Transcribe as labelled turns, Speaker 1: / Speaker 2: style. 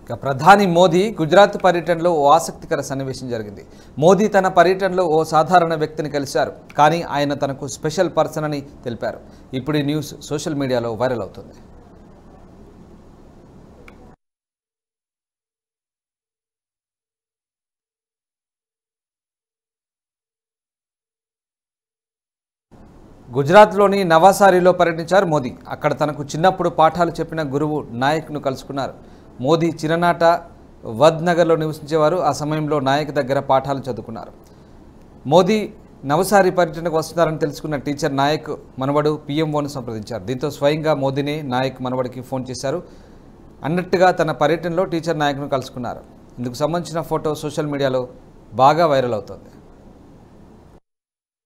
Speaker 1: ఇక ప్రధాని మోదీ గుజరాత్ పర్యటనలో ఓ ఆసక్తికర సన్నివేశం జరిగింది మోదీ తన పర్యటనలో ఓ సాధారణ వ్యక్తిని కలిశారు కానీ ఆయన తనకు స్పెషల్ పర్సన్ అని తెలిపారు ఇప్పుడు ఈ న్యూస్ సోషల్ మీడియాలో వైరల్ అవుతుంది గుజరాత్లోని నవాసారిలో పర్యటించారు మోదీ అక్కడ తనకు చిన్నప్పుడు పాఠాలు చెప్పిన గురువు నాయక్ను కలుసుకున్నారు మోదీ చిన్ననాట వద్ నగర్లో నివసించేవారు ఆ సమయంలో నాయక్ దగ్గర పాఠాలు చదువుకున్నారు మోదీ నవసారి పర్యటనకు వస్తున్నారని తెలుసుకున్న టీచర్ నాయక్ మనవడు పీఎంఓను సంప్రదించారు దీంతో స్వయంగా మోదీనే నాయక్ మనవడికి ఫోన్ చేశారు అన్నట్టుగా తన పర్యటనలో టీచర్ నాయక్ను కలుసుకున్నారు ఇందుకు సంబంధించిన ఫోటో సోషల్ మీడియాలో బాగా వైరల్ అవుతోంది